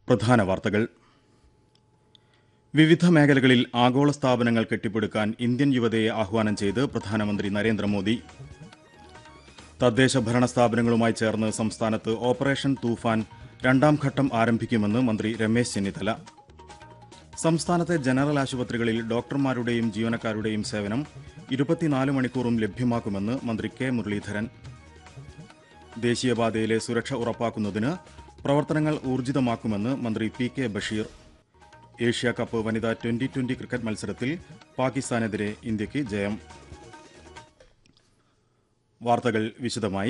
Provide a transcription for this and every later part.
പ്രധാന വാർത്തകൾ വിവിധ മേഖലകളിൽ ആഗോള സ്ഥാപനങ്ങൾ കെട്ടിപ്പടുക്കാൻ ഇന്ത്യൻ യുവതയെ ആഹ്വാനം ചെയ്ത് പ്രധാനമന്ത്രി നരേന്ദ്രമോദി തദ്ദേശ ഭരണ സ്ഥാപനങ്ങളുമായി ചേർന്ന് സംസ്ഥാനത്ത് ഓപ്പറേഷൻ തൂഫാൻ രണ്ടാം ഘട്ടം ആരംഭിക്കുമെന്ന് മന്ത്രി രമേശ് ചെന്നിത്തല സംസ്ഥാനത്തെ ജനറൽ ആശുപത്രികളിൽ ഡോക്ടർമാരുടെയും ജീവനക്കാരുടെയും സേവനം ഇരുപത്തിനാല് മണിക്കൂറും ലഭ്യമാക്കുമെന്ന് മന്ത്രി കെ മുരളീധരൻ ദേശീയപാതയിലെ സുരക്ഷ ഉറപ്പാക്കുന്നതിന് പ്രവർത്തനങ്ങൾ ഊർജിതമാക്കുമെന്ന് മന്ത്രി P K Basheer Asia cup വനിതാ ട്വന്റി ട്വന്റി ക്രിക്കറ്റ് മത്സരത്തിൽ പാകിസ്ഥാനെതിരെ ഇന്ത്യയ്ക്ക് ജയം വാർത്തകൾ വിശദമായി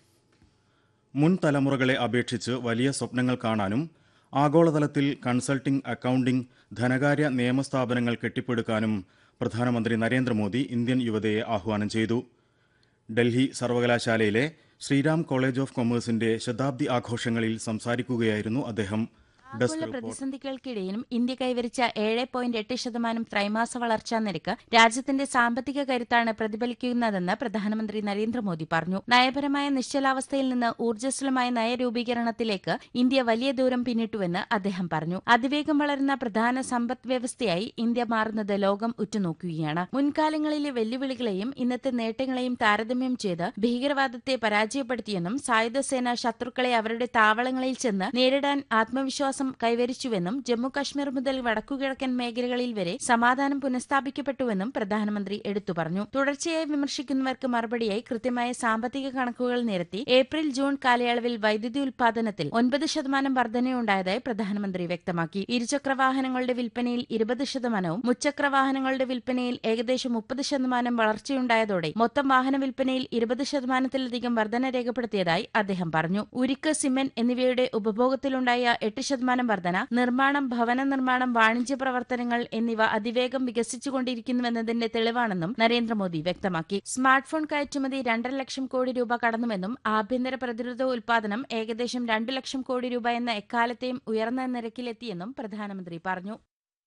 മുൻ തലമുറകളെ അപേക്ഷിച്ച് വലിയ സ്വപ്നങ്ങൾ കാണാനും ആഗോളതലത്തിൽ കൺസൾട്ടിംഗ് അക്കൌണ്ടിംഗ് ധനകാര്യ നിയമസ്ഥാപനങ്ങൾ കെട്ടിപ്പടുക്കാനും പ്രധാനമന്ത്രി നരേന്ദ്രമോദി ഇന്ത്യൻ യുവതയെ ആഹ്വാനം ചെയ്തു ഡൽഹി സർവകലാശാലയിലെ ശ്രീരാം കോളേജ് ഓഫ് കൊമേഴ്സിന്റെ ശതാബ്ദി ആഘോഷങ്ങളിൽ സംസാരിക്കുകയായിരുന്നു അദ്ദേഹം ഡെസ്ക് ആഗോള റിപ്പോർട്ട് പ്രതിസന്ധികൾക്കിടയിലും ഇന്ത്യ കൈവരിച്ച ഏഴ് പോയിന്റ് എട്ട് ശതമാനം ത്രൈമാസ വളർച്ചാ നിരക്ക് രാജ്യത്തിന്റെ സാമ്പത്തിക കരുത്താണ് പ്രതിഫലിക്കുന്നതെന്ന് പ്രധാനമന്ത്രി നരേന്ദ്രമോദി പറഞ്ഞു നയപരമായ നിശ്ചലാവസ്ഥയിൽ നിന്ന് ഊർജ്ജസ്വലമായ നയരൂപീകരണത്തിലേക്ക് ഇന്ത്യ വലിയ ദൂരം പിന്നിട്ടുവെന്ന് അദ്ദേഹം പറഞ്ഞു അതിവേഗം വളരുന്ന പ്രധാന സമ്പദ് വ്യവസ്ഥയായി ഇന്ത്യ മാറുന്നത് ലോകം ഉറ്റുനോക്കുകയാണ് മുൻകാലങ്ങളിലെ വെല്ലുവിളികളെയും ഇന്നത്തെ നേട്ടങ്ങളെയും താരതമ്യം ചെയ്ത് ഭീകരവാദത്തെ പരാജയപ്പെടുത്തിയെന്നും സായുധ സേന ശത്രുക്കളെ അവരുടെ താവളങ്ങളിൽ ചെന്ന് നേരിടാൻ ആത്മവിശ്വാസം കൈവരിച്ചുവെന്നും ജമ്മു കശ്മീർ മുതൽ വടക്കുകിഴക്കൻ മേഖലകളിൽ വരെ സമാധാനം പുനഃസ്ഥാപിക്കപ്പെട്ടുവെന്നും പ്രധാനമന്ത്രി എടുത്തു പറഞ്ഞു തുടർച്ചയായി വിമർശിക്കുന്നവർക്ക് മറുപടിയായി കൃത്യമായ സാമ്പത്തിക കണക്കുകൾ നിരത്തി ഏപ്രിൽ ജൂൺ കാലയളവിൽ വൈദ്യുതി ഉൽപാദനത്തിൽ ഒൻപത് ശതമാനം വർധനയുണ്ടായതായി പ്രധാനമന്ത്രി വ്യക്തമാക്കി ഇരുചക്രവാഹനങ്ങളുടെ വിൽപ്പനയിൽ ഇരുപത് ശതമാനവും മുച്ചക്ര വാഹനങ്ങളുടെ വിൽപ്പനയിൽ ഏകദേശം മുപ്പത് ശതമാനം വളർച്ചയുണ്ടായതോടെ മൊത്തം വാഹന വിൽപ്പനയിൽ ഇരുപത് ശതമാനത്തിലധികം വർധന രേഖപ്പെടുത്തിയതായി അദ്ദേഹം പറഞ്ഞു ഉരുക്ക് സിമന്റ് എന്നിവയുടെ ഉപഭോഗത്തിലുണ്ടായ എട്ട് ശതമാനം വർധന നിർമ്മാണം ഭവന നിർമ്മാണം വാണിജ്യ പ്രവർത്തനങ്ങൾ എന്നിവ അതിവേഗം വികസിച്ചുകൊണ്ടിരിക്കുന്നുവെന്നതിന്റെ തെളിവാണെന്നും നരേന്ദ്രമോദി വ്യക്തമാക്കി സ്മാർട്ട് ഫോൺ കയറ്റുമതി രണ്ടര ലക്ഷം കോടി രൂപ കടന്നുവെന്നും ആഭ്യന്തര പ്രതിരോധ ഉൽപാദനം ഏകദേശം രണ്ടു ലക്ഷം കോടി രൂപ എന്ന എക്കാലത്തെയും ഉയർന്ന നിരക്കിലെത്തിയെന്നും പ്രധാനമന്ത്രി പറഞ്ഞു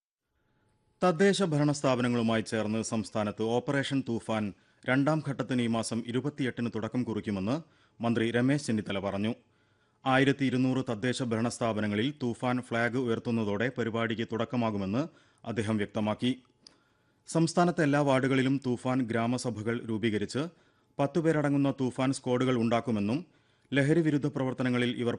തദ്ദേശ ഭരണ സ്ഥാപനങ്ങളുമായി ചേർന്ന് സംസ്ഥാനത്ത് ഓപ്പറേഷൻ തൂഫാൻ രണ്ടാം ഘട്ടത്തിന് ഈ മാസം ഇരുപത്തിയെട്ടിന് തുടക്കം കുറിക്കുമെന്ന് മന്ത്രി രമേശ് ചെന്നിത്തല പറഞ്ഞു ആയിരത്തി ഇരുന്നൂറ് തദ്ദേശ ഭരണ സ്ഥാപനങ്ങളിൽ തൂഫാൻ ഫ്ളാഗ് ഉയർത്തുന്നതോടെ പരിപാടിക്ക് തുടക്കമാകുമെന്ന് അദ്ദേഹം വ്യക്തമാക്കി സംസ്ഥാനത്തെ എല്ലാ വാർഡുകളിലും തൂഫാൻ ഗ്രാമസഭകൾ രൂപീകരിച്ച് പത്തുപേരടങ്ങുന്ന തൂഫാൻ സ്ക്വാഡുകൾ ഉണ്ടാക്കുമെന്നും ലഹരി വിരുദ്ധ പ്രവർത്തനങ്ങളിൽ ഇവർ